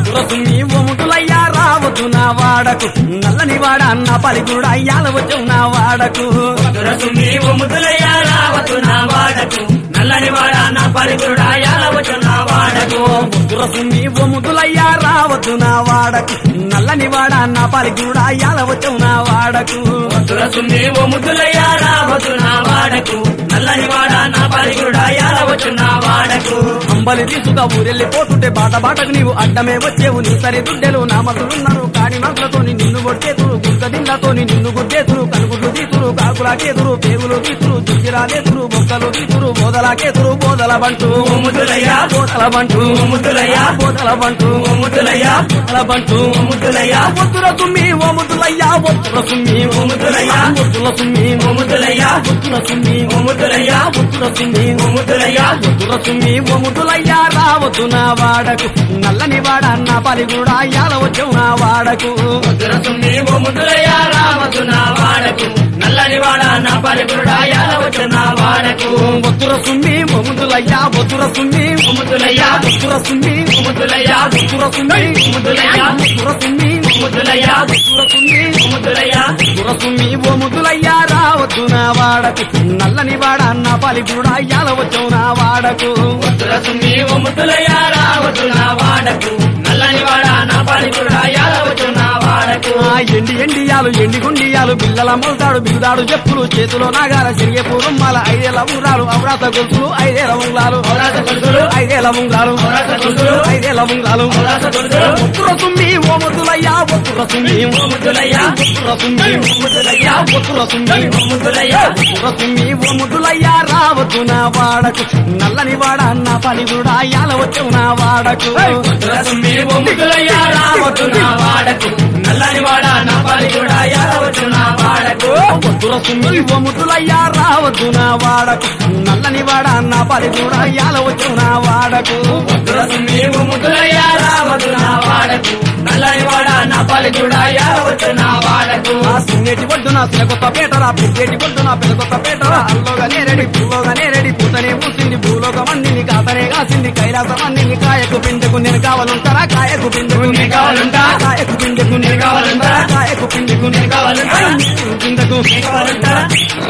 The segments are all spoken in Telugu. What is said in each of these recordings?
తురసుని ఒముతులయ్యా రావద్దు నా వాడకు నల్లని వాడ అన్న పలికుడు అయ్యాల వచ్చు నా వాడకు దురసుని ఒముదులయ్యా రావతు నా వాడకు నల్లని వాడ నా పలికుడా యాలవచ్చు నా వాడకు తురసుని ఒముతులయ్యా రావద్దు నా వాడకు నల్లని వాడ అన్న పలికుడు అయ్యాల వచ్చు నా వాడకు దురసుని ఒముదులయ్యా రావతు నా వాడకు నల్లని వాడ నా పలికుడా యాలవచ్చు నా వాడకు అంబలి తీసుగా ఊరెళ్ళిపోతుంటే బాట బాటకు నీవు అడ్డమే వచ్చేవు నీ సరి దుడ్డెలు నా మతులున్నారు కాని మంటలతోని నిన్ను కొట్టేతురు గుంత దిండ్లతోని నిన్ను గుద్దేతురు కనుగుడ్లు తీతురు కాకులాకేతురు పేగులు తీతురు దుర్జిరాలేతురు బొక్కలు తీతురు బోదలాకేతురు బోదల బంటు ఒముదులయ్యా బోదల బంటు ఒముదులయ్యా బోదల బంటు ఒముదులయ్యా బోదల బంటు ఒముదులయ్యా ఒత్తుర సుమ్మి ఓముతులయ్యా ఒత్తుర సుమ్మి ఒముతులయ్యా. ఒత్తుల సుమ్మి ఒముదులయ్యా ఒత్తుల సుమ్మి ఒముదులయ్యా ఒత్తుల సుమ్మి ఒముదులయ్యా తురసుమి ఒముతులయ్యా రావద్దు నా వాడకు నల్లని వాడ అన్న పలిగుడా యాలవచ్చు నా వాడకు దురసుని ఒముదులయ్యా రావతు నా వాడకు నల్లని వాడ నా పలికుడా యాలవచ్చు నా వాడకు ఒత్తుర సుమ్మి ఒముతులయ్యా ఒత్తుర సుమ్మి ఒముదులయ్యా ఒత్తుర సుమ్మి ఒముదులయ్యా ఒత్తుర సుమ్మి ఒముదులయ్యా ఒత్తుర సుమ్మి ఒముదులయ్యా ఒత్తుర సుమ్మి ఒముదులయ్యా తురసుమి ఒముతులయ్యా రావద్దు నా వాడకు నల్లని వాడ అన్న పలిగుడా యాలవచ్చు నా వాడకు దురసుని ఒముదులయ్యా రావతు నా వాడకు నల్లని వాడ నా పలికుడా యాలవచ్చు నా వాడకు ఆ ఎండి ఎండియాలు ఎండి గుండియాలు బిల్లల మొల్తాడు బిగుదాడు చెప్పులు చేతిలో నాగాల సిరిగే పూరుమ్మల ఐదేల ఉంగరాలు అవరాత గొలుసులు ఐదేల ఉంగరాలు ఔరాస గొలుసులు, ఐదేల ఉంగరాలు ఔరాస గొలుసులు, ఐదేల ఉంగరాలు ఔరాస గొలుసులు, ఒత్తుర సుమ్మి ఓ ముద్దులయ్యా ఒత్తుర సుమ్మి ఒముదులయ్యా ఒత్తుర సుమ్మి ఒముదులయ్యా ఒత్తుర సుమ్మి ఒముదులయ్యా ఒత్తుర సుమ్మి ఓ ముద్దులయ్యా రావద్దు నా వాడకు నల్లని వాడ అన్న పని కూడా యాలవచ్చు నా వాడకు దురసుని ఒముదులయ్యా రావతు నా వాడకు నల్లని వాడ నా పలికుడా యాలవచ్చు నా వాడకు ఒత్తుర సుమ్మి ఓ ముద్దులయ్యా రావద్దు నా వాడకు నల్లని వాడ అన్న పని కూడా యాలవచ్చు నా వాడకు దురసుని ఒముదులయ్యా రావతు నా వాడకు నల్లని వాడ నా పలికుడా యాలవచ్చు నా వాడకు ఆ సింగేటి పొద్దున సిలకొత్త పేటరా పిగ్గేటి పొద్దున పిలకొత్త పేటరా అల్లోగా నేరడి పువ్వుగా నేరడి పూతనే పూసింది భూలోక మందిని కాతనే కాసింది కైలాస మందిని కాయకు పిండకు నేను కావాలంటారా కాయకు పిండకు నేను కావాలంటా? కాయకు పిండకు నేను కావాలంటా? కాయకు పిండకు నేను కావాలంటా? పిండకు కావాలంటారా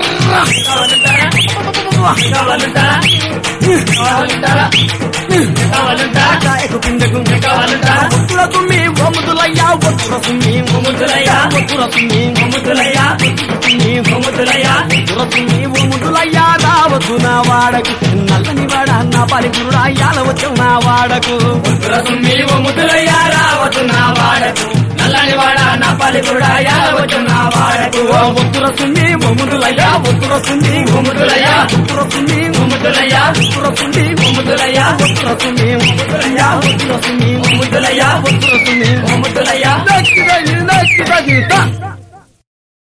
కావాలంటారా కావాలంటారా కావాలంటారా కావాలంటారా కాయకు పిండకు కావాలంటా? ఒత్తుల సుమ్మి ఒముదులయ్యా ఒత్తుల సుమ్మి ఒముదులయ్యా ఒత్తుల సుమ్మి ఒముదులయ్యా సుమ్మి ఒముదులయ్యా తురసుని ఓముదులయ్యా రావద్దు నా వాడకు నల్లని వాడ అన్న పలిపురుడు అయ్యాలవచ్చు నా వాడకు దురసుని ఒముదులయ్యా రావద్దు నా వాడకు నల్లని వాడ నా పలికుడా యాలవచ్చు నా వాడకు ఒత్తురసుని ఒముదులయ్యా ఒత్తురసుని ఒముదులయ్యా ఒత్తురసుని ఒముదులయ్యా ఒత్తురసుని ఒముదులయ్యా ఒత్తురసుని ఒత్తురయ్యా ఒత్తురసుని ఒముదులయ్యా ఒత్తురసుని ఒముదులయ్యా నచ్చిదగి నచ్చిదగి